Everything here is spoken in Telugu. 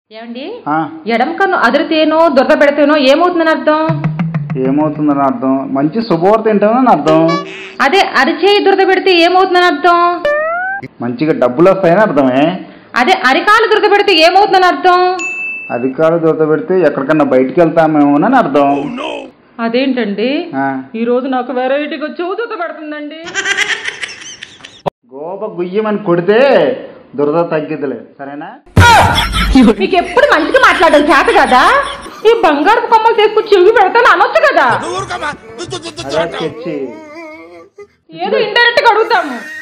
ఏమండి ఆ, ఎడమ కన్ను అదిరితేనో దురద పెడితేనో ఏమవుతుందని అర్థం ఏమవుతుందని అర్థం మంచి శుభవార్త ఏంటని అర్థం అదే అరిచేయి దురద పెడితే ఏమవుతుందని అర్థం మంచిగా డబ్బులు వస్తాయని అర్థమే అదే అరికాలు దురద పెడితే ఏమవుతుందని అర్థం అధికారులు దొరత పెడితే ఎక్కడికన్నా బయటికి వెళ్తామేమోనని అర్థం అదేంటండి ఆ, ఈ రోజు నాకు వెరైటీగా చెవు దురద పెడుతుందండి గోప గుయ్యమని కొడితే దురద తగ్గిద్దిలే సరేనా మీకు ఎప్పుడు మంచిగా మాట్లాడడం చేత కదా ఈ బంగారు కొమ్మలు తీసుకుని చెవి పెడతాను అనొచ్చు కదా అదే తెచ్చి ఏదో ఇండైరెక్ట్ గా అడుగుతాము